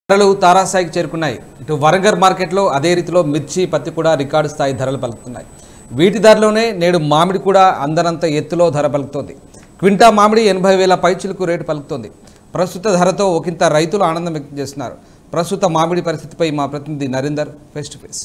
ధరలు తారాస్థాయికి చేరుకున్నాయి ఇటు వరంగల్ మార్కెట్లో అదే రీతిలో మిర్చి పత్తి కూడా రికార్డు స్థాయి ధరలు పలుకుతున్నాయి వీటి ధరలోనే నేడు మామిడి కూడా అందనంత ఎత్తులో ధర పలుకుతోంది క్వింటా మామిడి ఎనభై వేల పైచులకు రేటు పలుకుతోంది ప్రస్తుత ధరతో ఒకంత రైతులు ఆనందం వ్యక్తం చేస్తున్నారు ప్రస్తుత మామిడి పరిస్థితిపై మా ప్రతినిధి Narender face to face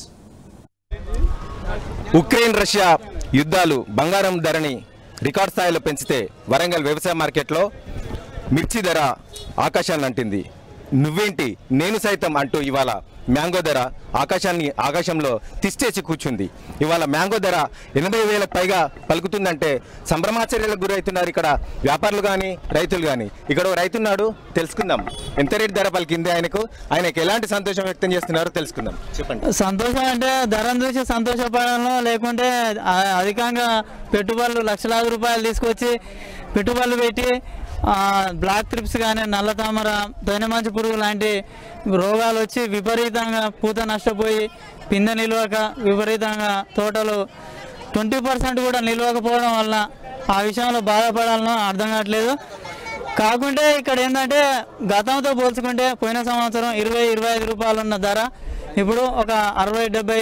Ukraine Russia యుద్ధాలు బంగారం ధరని రికార్డ్ స్థాయిలో పెంచితే వరంగల్ వ్యవసాయ మార్కెట్లో మిర్చి ధర ఆకాశాన్ని అంటింది నువ్వేంటి నేను సైతం అంటూ ఇవాళ మ్యాంగో ధర ఆకాశాన్ని ఆకాశంలో తిష్టేసి కూర్చుంది ఇవాళ మ్యాంగో ధర ఎనభై వేలకు పైగా పలుకుతుందంటే సంభ్రమాచర్యాలకు గురవుతున్నారు ఇక్కడ వ్యాపారులు కానీ రైతులు కానీ ఇక్కడ ఓ రైతున్నాడు తెలుసుకుందాం ఎంత రేటు ధర పలికింది ఆయనకు ఆయనకు ఎలాంటి సంతోషం వ్యక్తం చేస్తున్నారో తెలుసుకుందాం చెప్పండి సంతోషం అంటే ధరను చూసి సంతోషపడడం లేకుంటే ఆ- అధికంగా పెట్టుబడులు లక్షలాది రూపాయలు తీసుకొచ్చి పెట్టుబడులు పెట్టి ఆ, బ్లాక్ ట్రిప్స్ కానీ నల్ల తామర మంచి పురుగు లాంటి రోగాలు వచ్చి విపరీతంగా పూత నష్టపోయి పిందె నిల్వక విపరీతంగా తోటలు ట్వంటీ పర్సెంట్ కూడా నిల్వకపోవడం వల్ల ఆ విషయంలో బాధపడాలనో అర్థం కావట్లేదు కాకుంటే ఇక్కడ ఏంటంటే గతంతో పోల్చుకుంటే పోయిన సంవత్సరం ఇరవై ఇరవై ఐదు రూపాయలు ఉన్న ధర ఇప్పుడు ఒక అరవై డెబ్బై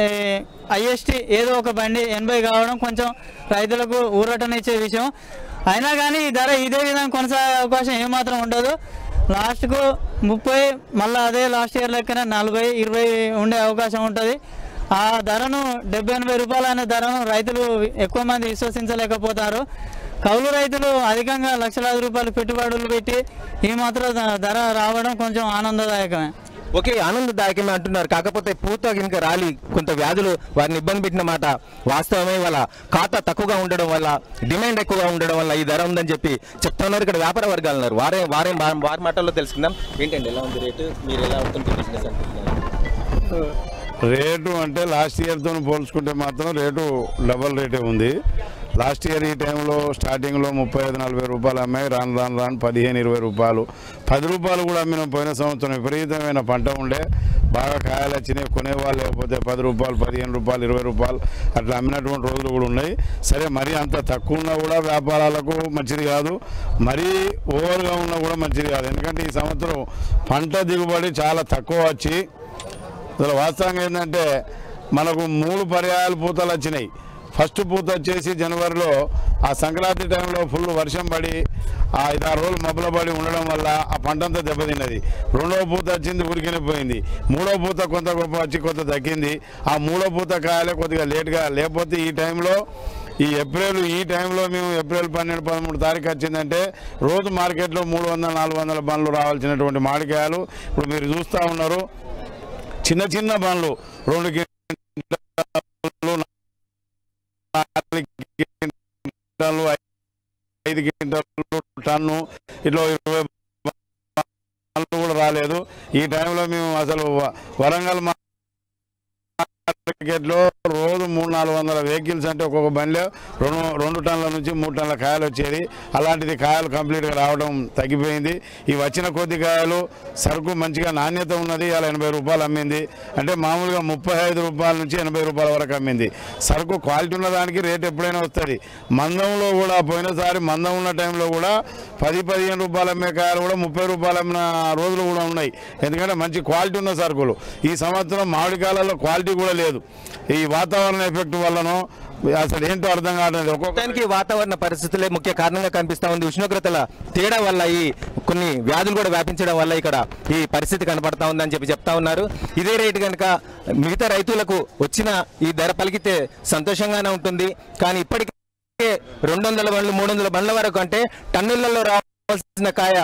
ఐఎస్టీ ఏదో ఒక బండి ఎనభై కావడం కొంచెం రైతులకు ఊరటనిచ్చే విషయం అయినా కానీ ఈ ధర ఇదే విధంగా కొనసాగే అవకాశం ఏమాత్రం ఉండదు లాస్ట్కు ముప్పై మళ్ళీ అదే లాస్ట్ ఇయర్ లెక్కన నలభై ఇరవై ఉండే అవకాశం ఉంటుంది ఆ ధరను డెబ్బై ఎనభై రూపాయలు అనే ధరను రైతులు ఎక్కువ మంది విశ్వసించలేకపోతారు కౌలు రైతులు అధికంగా లక్షలాది రూపాయలు పెట్టుబడులు పెట్టి ఈ మాత్రం ధ- ధర రావడం కొంచెం ఆనందదాయకమే ఓకే ఆనందదాయకమే అంటున్నారు కాకపోతే పూత కనుక రాలి కొంత వ్యాధులు వారిని ఇబ్బంది పెట్టిన మాట వాస్తవమే వల్ల ఖాతా తక్కువగా ఉండడం వల్ల డిమాండ్ ఎక్కువగా ఉండడం వల్ల ఈ ధర ఉందని చెప్పి చెప్తున్నారు ఇక్కడ వ్యాపార వర్గాలు ఉన్నారు వారే వారే వా- వారి మాటల్లో తెలుసుకుందాం ఏంటండి ఎలా ఉంది రేటు మీరు ఎలా ఉంటుంది బిజినెస్ అనుకుంటున్నారు రేటు అంటే లాస్ట్ ఇయర్తో పోల్చుకుంటే మాత్రం రేటు డబల్ రేటే ఉంది లాస్ట్ ఇయర్ ఈ టైంలో స్టార్టింగ్లో ముప్పై ఐదు నలభై రూపాయలు అమ్మాయి రాను రాను రాను పదిహేను ఇరవై రూపాయలు పది రూపాయలు కూడా అమ్మిన పోయిన సంవత్సరం విపరీతమైన పంట ఉండే బాగా కాయలు వచ్చినాయి కొనేవాళ్ళు లేకపోతే పది రూపాయలు పదిహేను రూపాయలు ఇరవై రూపాయలు అట్లా అమ్మినటువంటి రోజులు కూడా ఉన్నాయి సరే మరీ అంత తక్కువ ఉన్నా కూడా వ్యాపారాలకు మంచిది కాదు మరీ ఓవర్గా ఉన్నా కూడా మంచిది కాదు ఎందుకంటే ఈ సంవత్సరం పంట దిగుబడి చాలా తక్కువ వచ్చి అసలు వాస్తవంగా ఏంటంటే మనకు మూడు పర్యాయాలు పూతలు వచ్చినాయి ఫస్ట్ పూత వచ్చేసి జనవరిలో ఆ సంక్రాంతి టైంలో ఫుల్ వర్షం పడి ఆ ఐదారు రోజులు మబ్బుల పడి ఉండడం వల్ల ఆ పంట అంతా దెబ్బతిన్నది రెండవ పూత వచ్చింది ఉరికినే పోయింది మూడో పూత కొంత గొప్ప వచ్చి కొంత తగ్గింది ఆ మూడో పూత కాయలే కొద్దిగా లేట్గా లేకపోతే ఈ టైంలో ఈ ఏప్రిల్ ఈ టైంలో మేము ఏప్రిల్ పన్నెండు పదమూడు తారీఖు వచ్చిందంటే రోజు మార్కెట్లో మూడు వందల నాలుగు వందల బండ్లు రావాల్సినటువంటి మామిడికాయలు ఇప్పుడు మీరు చూస్తూ ఉన్నారు చిన్న చిన్న బండ్లు రెండు గింటలు నాలుగు గింటలు ఐదు గింటలు టన్ను ఇట్లా ఇరవై బండ్లు కూడా రాలేదు ఈ టైంలో మేము అసలు వ- వరంగల్ మార్కెట్లో రోజు మూడు నాలుగు వందల వెహికల్స్ అంటే ఒక్కొక్క బండిలో రెండు రెండు టన్నుల నుంచి మూడు టన్నుల కాయలు వచ్చేది అలాంటిది కాయలు కంప్లీట్గా రావడం తగ్గిపోయింది ఈ వచ్చిన కొద్ది కాయలు సరుకు మంచిగా నాణ్యత ఉన్నది అలా ఎనభై రూపాయలు అమ్మింది అంటే మామూలుగా ముప్పై ఐదు రూపాయల నుంచి ఎనభై రూపాయల వరకు అమ్మింది సరుకు క్వాలిటీ ఉన్న దానికి రేట్ ఎప్పుడైనా వస్తుంది మందంలో కూడా పోయినసారి మందం ఉన్న టైంలో కూడా పది పదిహేను రూపాయలు అమ్మే కాయలు కూడా ముప్పై రూపాయలు అమ్మిన రోజులు కూడా ఉన్నాయి ఎందుకంటే మంచి క్వాలిటీ ఉన్న సరుకులు ఈ సంవత్సరం మామిడికాయలలో క్వాలిటీ కూడా లేదు ఈ వాతావరణ ఎఫెక్ట్ వల్లనో అసలు ఏంటో అర్థం కావట్లేదు ఒక్కొక్క మొత్తానికి వాతావరణ పరిస్థితులే ముఖ్య కారణంగా కనిపిస్తా ఉంది ఉష్ణోగ్రతల తేడా వల్ల ఈ కొన్ని వ్యాధులు కూడా వ్యాపించడం వల్ల ఇక్కడ ఈ పరిస్థితి కనపడతా ఉందని చెప్పి చెప్తా ఉన్నారు ఇదే రేటు కనుక మిగతా రైతులకు వచ్చిన ఈ ధర పలికితే సంతోషంగానే ఉంటుంది కానీ ఇప్పటికే రెండు వందల బండ్లు మూడు వందల బండ్ల వరకు అంటే టన్నులలో రావాల్సిన కాయ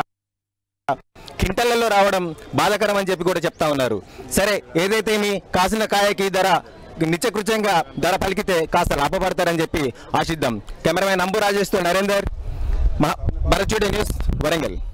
కింటలలో రావడం బాధకరం అని చెప్పి కూడా చెప్తా ఉన్నారు సరే ఏదైతే మీ కాసిన కాయకి ధర నిత్యకృత్యంగా ధర పలికితే కాస్త లాభపడతారని చెప్పి ఆశిద్దాం కెమెరామెన్ అంబు రాజేష్ తో నరేందర్ భరచూడి న్యూస్ వరంగల్